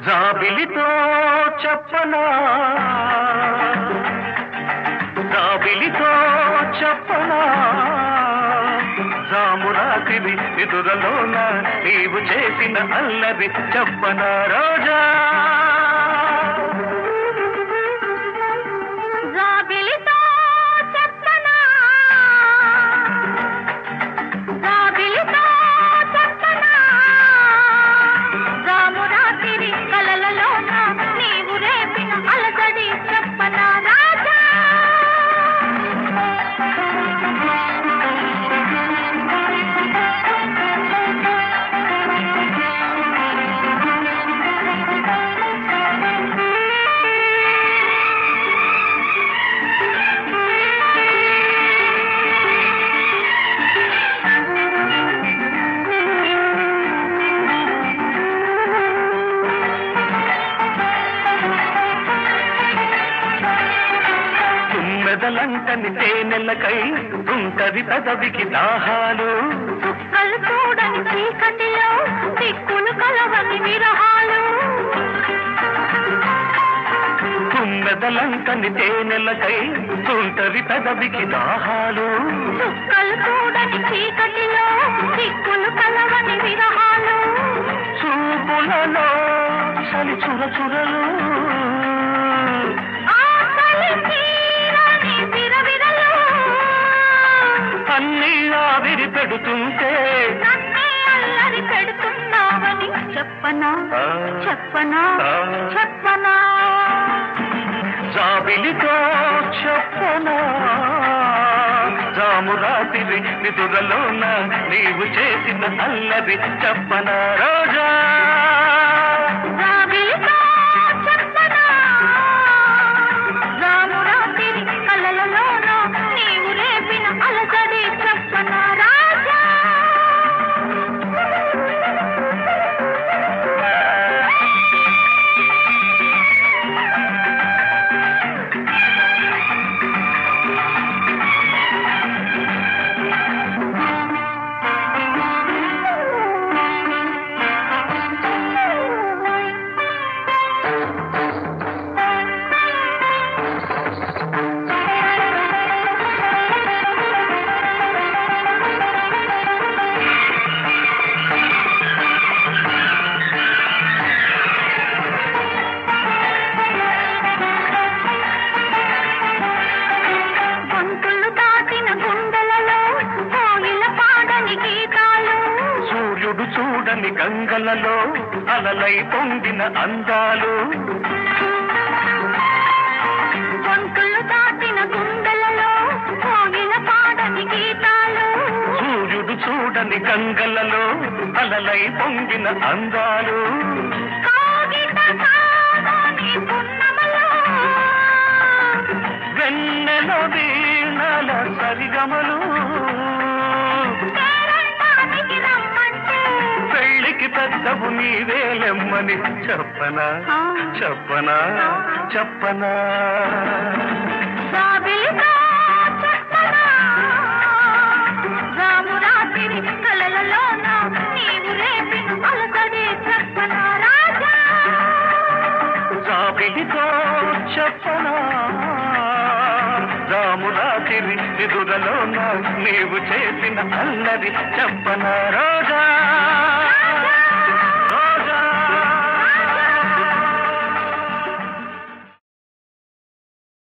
జాబిలితో చెప్పనా జాబిలితో చెప్పనా జామురాతివి ఎదురలోన నీవు చేసిన అల్లరి చెప్పనా రోజా జాబిలితో చెప్పనా జాబిలితో చెప్పనా జామురాతిరి కలలలోన నీవు రేపిన అలసడి చెప్పనా రాజా తుమ్మెదలంటని తేనెలకై ఉంటది పెదవికి దాహాలు చుక్కలు చూడని చీకటిలో దిక్కులు కలవని విరహాలు తుమ్మెదలంటని తేనెలకై ఉంటది పెదవికి దాహాలు చుక్కలు చూడని చీకటిలో దిక్కులు కలవని విరహాలు చూపులలో చలి చుర చురలు ఆకలి తీరని విరవిరలు అన్నీ ఆవిరి పెడుతుంటే నన్నే అల్లరి పెడుతున్నావని చెప్పనా ఆ, చెప్పనా ఆ. చెప్పనా జాబిలితో చెప్పనా జామురాతిరి నిదురలోన నీవు చేసిన అల్లరి చెప్పనా రోజా జాబిలితో చెప్పనా రామురాతిరి కలలలోన నీవు రేపిన అలసడి చెప్పనా రాజా గొంతులు దాటిన గుండెలలో కోయిల పాడని గీతాలు సూర్యుడు చూడని గంగలలో అలలై పొందిన అందాలు గొంతులు దాటిన గుండెలలో కోయిల పాడని గీతాలు సూర్యుడు చూడని గంగలలో అలలై పొంగిన అందాలు కాగిత కాదని పున్నమలో వెన్నెల వీణల సరిగమలు పేరంటానికి రమ్మంటే పెళ్లికి పెద్దవు నీవేలెమ్మని చెప్పనా ఆ. చెప్పనా చెప్పనా జాబిలితో చెప్పనా రామురాతిరి కలలలోన నీవు రేపిన అలసడి చెప్పనా రాజా జాబిలితో చెప్పనా రామురాతిరి నిదురలోన నీవు చేసిన అల్లరి చెప్పనా రోజా